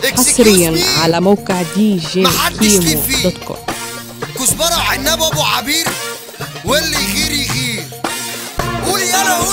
حصريا على موقع دي جي محدش كيمو ليه فيه. دوت كوم كزبرة وعناب ابو عبير واللي يغير يغير قول يلا قول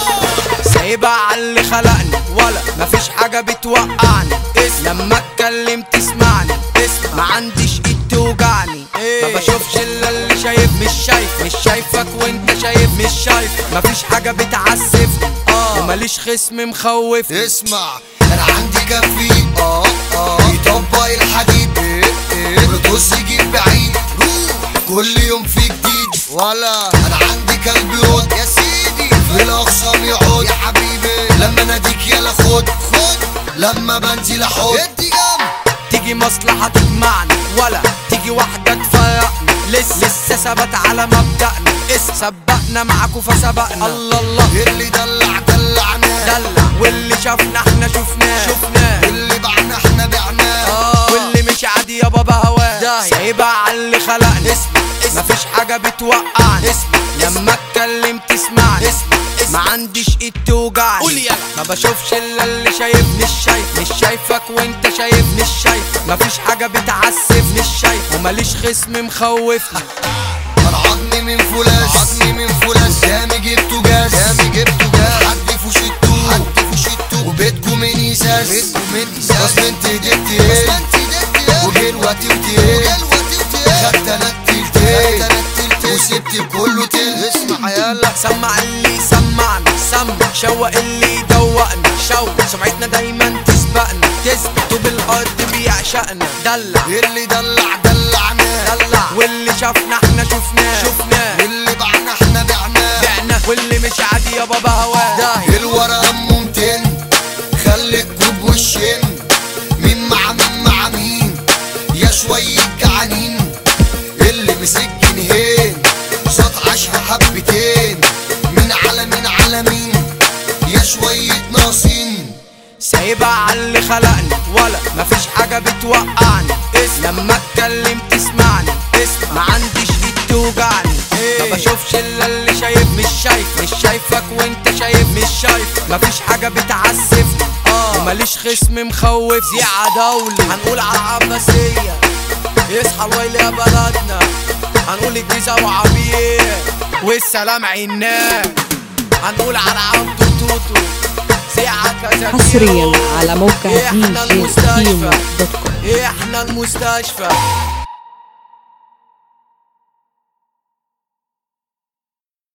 يلا سايبها على اللي خلقني ولا مفيش حاجة بتوقعني اسم لما اتكلم تسمعني اسم ما عنديش ايد توجعني ما بشوفش الا اللي شايف مش شايف مش شايفك وانت شايف مش شايف مفيش حاجة بتعسفني اه وماليش خصم مخوفني اسمع انا عندي كفي اه اه يطبق الحديد ايه ايه بص يجيب بعيد روح كل يوم في جديد ولا انا عندي كلب يقعد يا سيدي في الاخصام يقعد يا حبيبي لما ناديك يلا خد خد لما بنزل احط ادي جنب تيجي مصلحة تجمعني ولا تيجي واحدة تفرقني لسه لسه ثبت على مبدأنا اس سبقنا معاكوا فسبقنا الله الله اللي دلع دلعنا دلع واللي شافنا احنا شفناه شفناه اللي بعنا احنا بعناه آه. واللي مش عادي يا بابا هواه سايبها على اللي خلقني اسمع اسمع مفيش حاجة بتوقعني اسمع لما اتكلم تسمعني اسمع ما عنديش ايد توجعني قول يلا ما بشوفش الا اللي شايف مش شايف مش شايفك وانت شايف مش شايف مفيش حاجة بتعسف مش شايف وماليش خصم مخوفني انا عضني من فولاس عضني من فولاس قدامي جبته جاز قدامي جبته جاز حد فوشيتو حد فوشيتو وبيتكم من ايساس بيتكم من ايساس بس انت جبت ايه بس انت جبت ايه وجه الوقت وتيه خدت تلات تلتين وسبت كله تل اسمع يلا سمع اللي يسمعنا سمع شوق اللي يدوقنا شوق سمعتنا دايما تسبقنا تسبق طوب الارض بيعشقنا دلع اللي دلع دلعنا دلع واللي شافنا احنا شفناه شفناه اللي بعنا احنا بعناه بعنا واللي مش عادي يا بابا هواه داهي الورقة امه 200 خلي الكوب وشين مين مع مين مع مين يا شوية جعانين اللي مسك جنيهين صوت عشرة حبتين مين على مين على مين يا شوية ناقصين سايبها على اللي خلقني ولا مفيش حاجة بتوقعني اسم لما اتكلم تسمعني اسم ما عنديش ايد توجعني ما بشوفش الا اللي شايف مش شايف مش شايفك وانت شايف مش شايف مفيش حاجة بتعسفني اه وماليش خصم مخوف زيعة دولي هنقول على العباسية يصحى الويل يا بلدنا هنقول الجيزة وعبير والسلام عناب هنقول على عبده توتو ساعة كذا حصريا على موقع دي احنا جي المستشفى كيمو دوت كوم احنا المستشفى